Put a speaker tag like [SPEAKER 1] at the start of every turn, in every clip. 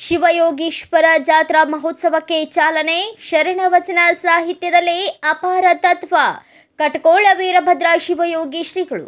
[SPEAKER 1] ಶಿವಯೋಗೀಶ್ವರ ಜಾತ್ರಾ ಮಹೋತ್ಸವಕ್ಕೆ ಚಾಲನೆ ಶರಣ ವಚನ ಸಾಹಿತ್ಯದಲ್ಲಿ ಅಪಾರ ತತ್ವ ಕಟಕೋಳ ವೀರಭದ್ರ ಶಿವಯೋಗಿ ಶ್ರೀಗಳು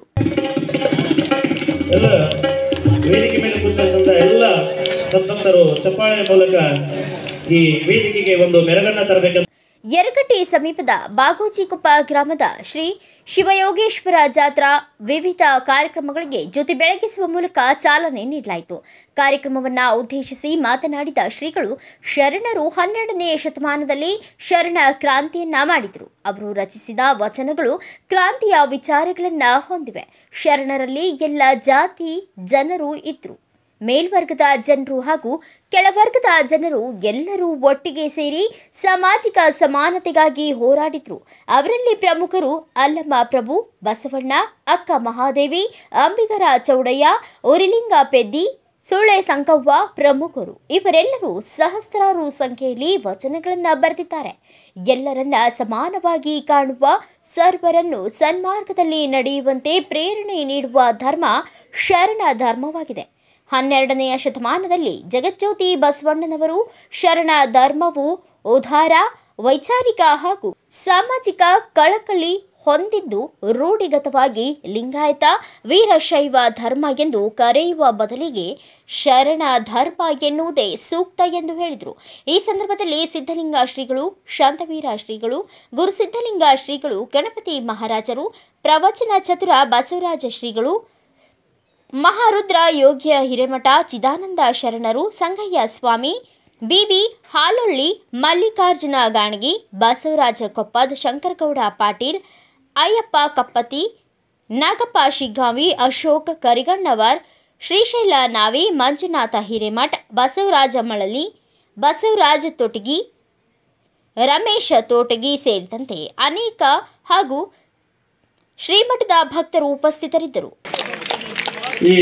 [SPEAKER 2] ಎಲ್ಲ ವೇದಿಕೆ ಮೇಲೆ ಕೂತಂತ ಎಲ್ಲ ಸಂತರು ಚಪ್ಪಾಳೆ ಮೂಲಕ ಈ ವೇದಿಕೆಗೆ ಒಂದು ಮೆರಗನ್ನ ತರಬೇಕಂತ
[SPEAKER 1] ಯರಗಟ್ಟಿ ಸಮೀಪದ ಬಾಗೂಜಿಕೊಪ್ಪ ಗ್ರಾಮದ ಶ್ರೀ ಶಿವಯೋಗೇಶ್ವರ ಜಾತ್ರಾ ವಿವಿಧ ಕಾರ್ಯಕ್ರಮಗಳಿಗೆ ಜ್ಯೋತಿ ಬೆಳಗಿಸುವ ಮೂಲಕ ಚಾಲನೆ ನೀಡಲಾಯಿತು ಕಾರ್ಯಕ್ರಮವನ್ನು ಉದ್ದೇಶಿಸಿ ಮಾತನಾಡಿದ ಶ್ರೀಗಳು ಶರಣರು ಹನ್ನೆರಡನೇ ಶತಮಾನದಲ್ಲಿ ಶರಣ ಕ್ರಾಂತಿಯನ್ನ ಮಾಡಿದರು ಅವರು ರಚಿಸಿದ ವಚನಗಳು ಕ್ರಾಂತಿಯ ವಿಚಾರಗಳನ್ನ ಹೊಂದಿವೆ ಶರಣರಲ್ಲಿ ಎಲ್ಲ ಜಾತಿ ಜನರು ಇದ್ರು ಮೇಲ್ವರ್ಗದ ಜನರು ಹಾಗೂ ಕೆಳವರ್ಗದ ಜನರು ಎಲ್ಲರೂ ಒಟ್ಟಿಗೆ ಸೇರಿ ಸಾಮಾಜಿಕ ಸಮಾನತೆಗಾಗಿ ಹೋರಾಡಿದ್ರು ಅವರಲ್ಲಿ ಪ್ರಮುಖರು ಅಲ್ಲಮ್ಮ ಪ್ರಭು ಬಸವಣ್ಣ ಅಕ್ಕ ಮಹಾದೇವಿ ಅಂಬಿಗರ ಚೌಡಯ್ಯ ಉರಿಲಿಂಗ ಪೆದ್ದಿ ಸುಳೆ ಸಂಕವ್ವ ಪ್ರಮುಖರು ಇವರೆಲ್ಲರೂ ಸಹಸ್ರಾರು ಸಂಖ್ಯೆಯಲ್ಲಿ ವಚನಗಳನ್ನು ಬರೆದಿದ್ದಾರೆ ಎಲ್ಲರನ್ನ ಸಮಾನವಾಗಿ ಕಾಣುವ ಸರ್ವರನ್ನು ಸನ್ಮಾರ್ಗದಲ್ಲಿ ನಡೆಯುವಂತೆ ಪ್ರೇರಣೆ ನೀಡುವ ಧರ್ಮ ಶರಣ ಧರ್ಮವಾಗಿದೆ ಹನ್ನೆರಡನೆಯ ಶತಮಾನದಲ್ಲಿ ಜಗಜ್ಯೋತಿ ಬಸವಣ್ಣನವರು ಶರಣ ಧರ್ಮವು ಉದಾರ ವೈಚಾರಿಕ ಹಾಗೂ ಸಾಮಾಜಿಕ ಕಳಕಳಿ ಹೊಂದಿದ್ದು ರೂಢಿಗತವಾಗಿ ಲಿಂಗಾಯತ ವೀರಶೈವ ಧರ್ಮ ಎಂದು ಕರೆಯುವ ಬದಲಿಗೆ ಶರಣ ಧರ್ಮ ಎನ್ನುವುದೇ ಸೂಕ್ತ ಎಂದು ಹೇಳಿದರು ಈ ಸಂದರ್ಭದಲ್ಲಿ ಸಿದ್ಧಲಿಂಗ ಶ್ರೀಗಳು ಶಾಂತವೀರ ಶ್ರೀಗಳು ಗುರುಸಿದ್ಧಲಿಂಗ ಶ್ರೀಗಳು ಗಣಪತಿ ಮಹಾರಾಜರು ಪ್ರವಚನ ಚತುರ ಬಸವರಾಜ ಶ್ರೀಗಳು ಮಹಾರುದ್ರ ಯೋಗ್ಯ ಹಿರೇಮಠ ಚಿದಾನಂದ ಶರಣರು ಸಂಗಯ್ಯ ಸ್ವಾಮಿ ಬಿಬಿ ಹಾಲೊಳ್ಳಿ ಮಲ್ಲಿಕಾರ್ಜುನ ಗಾಣಗಿ ಬಸವರಾಜ ಕೊಪ್ಪದ್ ಶಂಕರಗೌಡ ಪಾಟೀಲ್ ಅಯ್ಯಪ್ಪ ಕಪ್ಪತಿ ನಾಗಪ್ಪ ಶಿಗ್ಗಾವಿ ಅಶೋಕ್ ಕರಿಗಣ್ಣವರ್ ಶ್ರೀಶೈಲ ನಾವಿ ಮಂಜುನಾಥ ಹಿರೇಮಠ್ ಬಸವರಾಜ ಮಳಲಿ ಬಸವರಾಜ ತೊಟಗಿ ರಮೇಶ ತೋಟಗಿ ಸೇರಿದಂತೆ ಅನೇಕ ಹಾಗೂ ಶ್ರೀಮಠದ ಭಕ್ತರು ಉಪಸ್ಥಿತರಿದ್ದರು
[SPEAKER 2] ಈ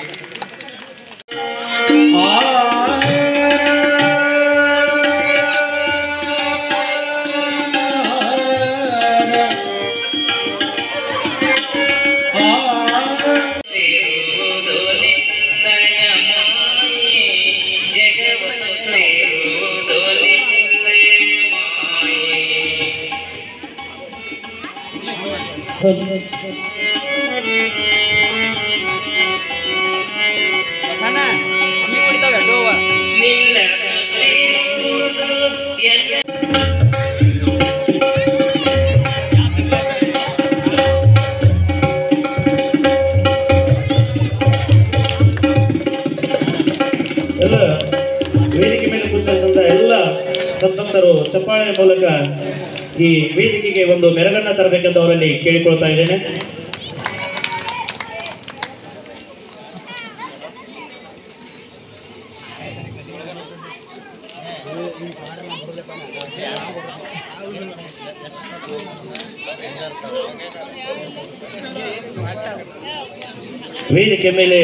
[SPEAKER 3] ಬಸಣ್ಣ ಅಮ್ಮಿ ಹೊಡಿತಾವೆ ಡೋವ
[SPEAKER 2] ಎಲ್ಲ ವೇದಿಕೆ ಮೇಲೆ ಕೂತಂತ ಎಲ್ಲ ಸಂತರು ಚಪ್ಪಾಳೆ ಮೂಲಕ ಈ ವೇದಿಕೆಗೆ ಒಂದು ಮೆರಗನ್ನ ತರಬೇಕಂತ ಅವರಲ್ಲಿ ಕೇಳಿಕೊಳ್ತಾ ಇದ್ದೇನೆ ವೇದಿಕೆ ಮೇಲೆ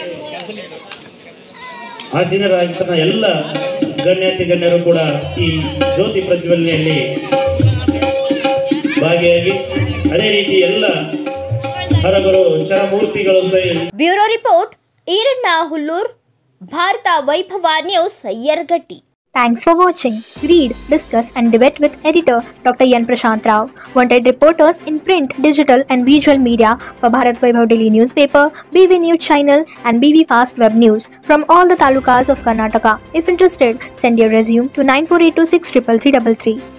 [SPEAKER 2] ಆಸೀನರಾಗಿರ್ತಕ್ಕ ಎಲ್ಲ ಗಣ್ಯಾತಿ ಗಣ್ಯರು ಕೂಡ ಈ ಜ್ಯೋತಿ ಪ್ರಜ್ವಲನೆಯಲ್ಲಿ ಭಾಗಿಯಾಗಿ ಅದೇ ರೀತಿ ಎಲ್ಲ ಹರಗರು ಚರಮೂರ್ತಿಗಳು ಸಹ
[SPEAKER 1] bureau report Iranna Hullur Bharata Vaibhava news Yaragatti
[SPEAKER 4] Thanks for watching. Read, discuss, and debate with editor Dr. Yan Prashant Rao. Wanted reporters in print, digital, and visual media for Bharat Vaibhav Daily newspaper, BV News channel, and BV Fast Web News from all the talukas of Karnataka. If interested, send your resume to 9482633333.